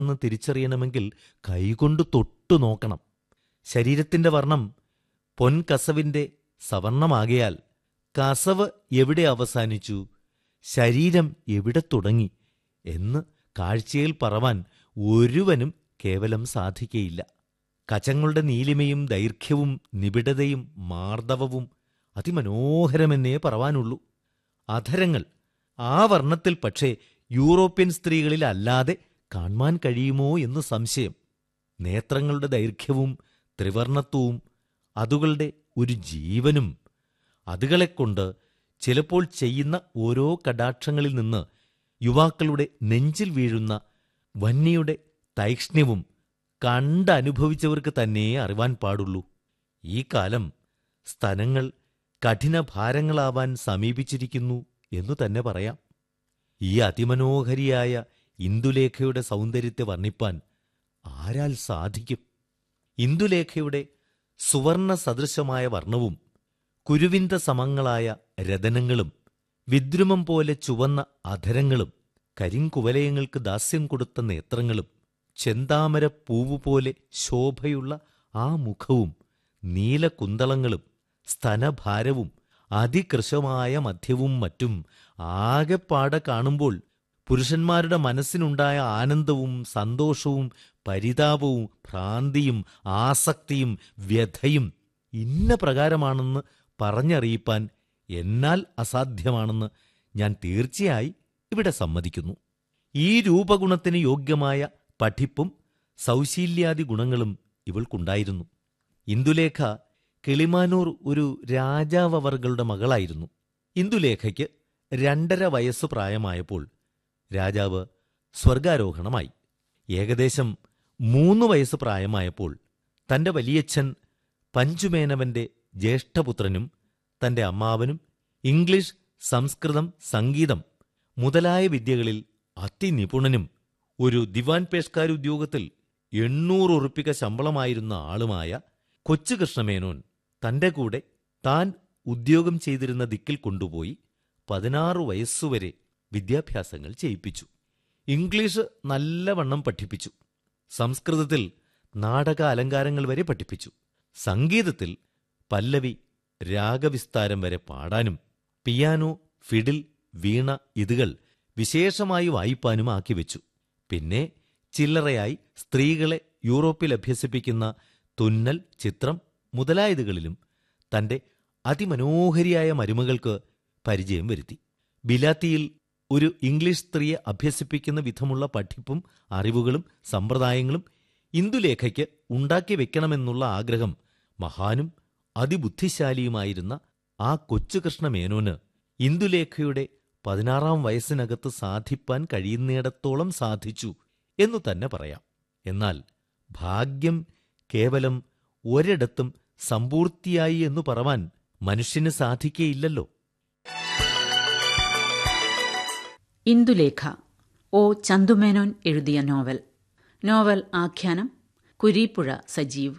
എന്ന് തിരിച്ചറിയണമെങ്കിൽ കൈകൊണ്ട് തൊട്ടു നോക്കണം ശരീരത്തിന്റെ വർണ്ണം പൊൻകസവിന്റെ സവർണമാകയാൽ കസവ് എവിടെ അവസാനിച്ചു ശരീരം എവിടെ തുടങ്ങി എന്ന് കാഴ്ചയിൽ പറവാൻ ഒരുവനും കേവലം സാധിക്കയില്ല കചങ്ങളുടെ നീലിമയും ദൈർഘ്യവും നിബിഡതയും മാർദ്ദവവും അതിമനോഹരമെന്നേ പറവാനുള്ളൂ അധരങ്ങൾ ആ വർണ്ണത്തിൽ പക്ഷേ യൂറോപ്യൻ സ്ത്രീകളിൽ അല്ലാതെ കാണുവാൻ കഴിയുമോ എന്ന് സംശയം നേത്രങ്ങളുടെ ദൈർഘ്യവും ത്രിവർണത്വവും അതുകളുടെ ഒരു ജീവനും അതുകളെക്കൊണ്ട് ചിലപ്പോൾ ചെയ്യുന്ന ഓരോ കടാക്ഷങ്ങളിൽ നിന്ന് യുവാക്കളുടെ നെഞ്ചിൽ വീഴുന്ന വന്യയുടെ തൈക്ഷ്ണ്യവും കണ്ടനുഭവിച്ചവർക്ക് തന്നെ അറിവാൻ പാടുള്ളൂ ഈ കാലം സ്തനങ്ങൾ കഠിനഭാരങ്ങളാവാൻ സമീപിച്ചിരിക്കുന്നു എന്നു തന്നെ പറയാം ഈ അതിമനോഹരിയായ ഇന്ദുലേഖയുടെ സൗന്ദര്യത്തെ വർണ്ണിപ്പാൻ ആരാൽ സാധിക്കും ഇന്ദുലേഖയുടെ സുവർണ സദൃശമായ വർണ്ണവും കുരുവിന്ത സമങ്ങളായ രതനങ്ങളും വിദ്രുമം പോലെ ചുവന്ന അധരങ്ങളും കരിങ്കുവലയങ്ങൾക്ക് ദാസ്യം കൊടുത്ത നേത്രങ്ങളും ചെന്താമര പൂവുപോലെ ശോഭയുള്ള ആ മുഖവും നീലകുന്തളങ്ങളും സ്തനഭാരവും അതികൃശമായ മധ്യവും മറ്റും ആകെപ്പാടെ കാണുമ്പോൾ പുരുഷന്മാരുടെ മനസ്സിനുണ്ടായ ആനന്ദവും സന്തോഷവും പരിതാപവും ഭ്രാന്തിയും ആസക്തിയും വ്യഥയും ഇന്ന പ്രകാരമാണെന്ന് പറഞ്ഞറിയിപ്പാൻ എന്നാൽ അസാധ്യമാണെന്ന് ഞാൻ തീർച്ചയായി ഇവിടെ സമ്മതിക്കുന്നു ഈ രൂപഗുണത്തിന് യോഗ്യമായ പഠിപ്പും സൗശീല്യാദി ഗുണങ്ങളും ഇവൾക്കുണ്ടായിരുന്നു ഇന്ദുലേഖ കിളിമാനൂർ ഒരു രാജാവവർകളുടെ മകളായിരുന്നു ഇന്ദുലേഖയ്ക്ക് രണ്ടര വയസ്സു പ്രായമായപ്പോൾ രാജാവ് സ്വർഗാരോഹണമായി ഏകദേശം മൂന്ന് വയസ്സ് പ്രായമായപ്പോൾ തന്റെ വലിയച്ഛൻ പഞ്ചുമേനവന്റെ ജ്യേഷ്ഠപുത്രനും തന്റെ അമ്മാവനും ഇംഗ്ലീഷ് സംസ്കൃതം സംഗീതം മുതലായ വിദ്യകളിൽ അതിനിപുണനും ഒരു ദിവാൻ പേഷ്കാർ ഉദ്യോഗത്തിൽ എണ്ണൂറ് ഉറുപ്പിക ശമ്പളമായിരുന്ന ആളുമായ കൊച്ചു കൃഷ്ണമേനോൻ തന്റെ കൂടെ താൻ ഉദ്യോഗം ചെയ്തിരുന്ന ദിക്കിൽ കൊണ്ടുപോയി പതിനാറ് വയസ്സുവരെ വിദ്യാഭ്യാസങ്ങൾ ചെയ്യിപ്പിച്ചു ഇംഗ്ലീഷ് നല്ലവണ്ണം പഠിപ്പിച്ചു സംസ്കൃതത്തിൽ നാടക അലങ്കാരങ്ങൾ വരെ പഠിപ്പിച്ചു സംഗീതത്തിൽ പല്ലവി രാഗവിസ്താരം വരെ പാടാനും പിയാനോ ഫിഡിൽ വീണ ഇതുകൾ വിശേഷമായി വായിപ്പാനും ആക്കിവെച്ചു പിന്നെ ചില്ലറയായി സ്ത്രീകളെ യൂറോപ്പിൽ അഭ്യസിപ്പിക്കുന്ന തുന്നൽ ചിത്രം മുതലായതുകളിലും തന്റെ അതിമനോഹരിയായ മരുമകൾക്ക് പരിചയം വരുത്തി ബിലാത്തിയിൽ ഒരു ഇംഗ്ലീഷ് സ്ത്രീയെ അഭ്യസിപ്പിക്കുന്ന വിധമുള്ള പഠിപ്പും അറിവുകളും സമ്പ്രദായങ്ങളും ഇന്ദുലേഖയ്ക്ക് ഉണ്ടാക്കി വെക്കണമെന്നുള്ള ആഗ്രഹം മഹാനും അതിബുദ്ധിശാലിയുമായിരുന്ന ആ കൊച്ചുകൃഷ്ണ മേനോന് ഇന്ദുലേഖയുടെ പതിനാറാം വയസ്സിനകത്ത് സാധിപ്പാൻ കഴിയുന്നിടത്തോളം സാധിച്ചു എന്നു തന്നെ പറയാം എന്നാൽ ഭാഗ്യം കേവലം ഒരിടത്തും സമ്പൂർത്തിയായി എന്നു പറവാൻ മനുഷ്യന് സാധിക്കയില്ലല്ലോ ഇന്ദുലേഖ ഒ ചന്തുമേനോൻ എഴുതിയ നോവൽ നോവൽ ആഖ്യാനം Kureepuzha Sajeev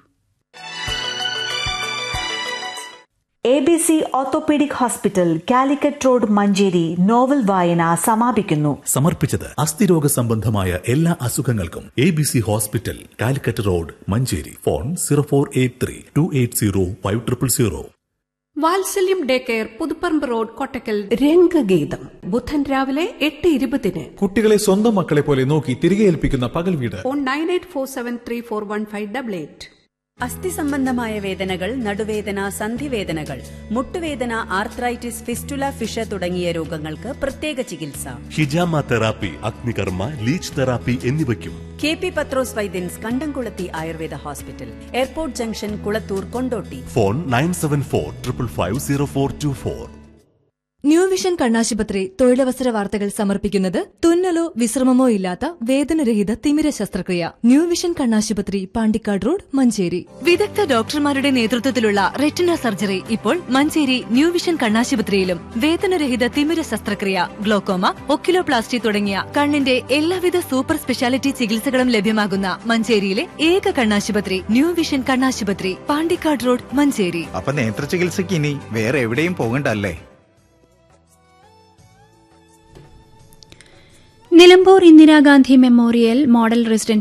A B C orthopaedic hospital Calicut road Manjeri novel വായന സമാപിക്കുന്നു സമർപ്പിച്ചത് അസ്ഥിരോഗ സംബന്ധമായ എല്ലാ അസുഖങ്ങൾക്കും A B C hospital Calicut road Manjeri phone zero four eight three two eight zero five triple zero Vatsalyam day care Puthuparamba road Kottakkal രംഗഗീതം ബുധൻ രാവിലെ എട്ട് ഇരുപതിന് കുട്ടികളെ സ്വന്തം മക്കളെ പോലെ നോക്കി തിരികെ ഏൽപ്പിക്കുന്ന പകൽ വീട് phone nine eight four seven three four one five double eight അസ്ഥി സംബന്ധമായ വേദനകൾ നടുവേദന സന്ധിവേദനകൾ മുട്ടുവേദന ആർത്രൈറ്റിസ് ഫിസ്റ്റുല ഫിഷ തുടങ്ങിയ രോഗങ്ങൾക്ക് പ്രത്യേക ചികിത്സ ഹിജാമ തെറാപ്പി അഗ്നികർമ്മ ലീച്ച് തെറാപ്പി എന്നിവയ്ക്കും കെ പി പത്രോസ് വൈദ്യൻസ് കണ്ടംകുളത്തി Ayurveda hospital airport junction Kulathur Kondotty phone nine seven four triple five zero four two four new vision കണ്ണാശുപത്രി തൊഴിലവസര വാർത്തകൾ സമർപ്പിക്കുന്നത് തുന്നലോ വിശ്രമമോ ഇല്ലാത്ത വേദനരഹിത തിമിര ശസ്ത്രക്രിയ ന്യൂ വിഷൻ കണ്ണാശുപത്രി പാണ്ടിക്കാട് റോഡ് മഞ്ചേരി വിദഗ്ധ ഡോക്ടർമാരുടെ നേതൃത്വത്തിലുള്ള റെറ്റിന സർജറി ഇപ്പോൾ മഞ്ചേരി ന്യൂ വിഷൻ കണ്ണാശുപത്രിയിലും വേദനരഹിത തിമിര ശസ്ത്രക്രിയ ഗ്ലോക്കോമ ഒക്കിലോപ്ലാസ്റ്റി തുടങ്ങിയ കണ്ണിന്റെ എല്ലാവിധ സൂപ്പർ സ്പെഷ്യാലിറ്റി ചികിത്സകളും ലഭ്യമാകുന്ന മഞ്ചേരിയിലെ ഏക കണ്ണാശുപത്രി ന്യൂ വിഷൻ കണ്ണാശുപത്രി പാണ്ടിക്കാട് റോഡ് മഞ്ചേരി അപ്പൊ നേത്ര ചികിത്സയ്ക്ക് ഇനി വേറെ എവിടെയും പോകണ്ടല്ലേ Nilambur Indira Gandhi memorial model residential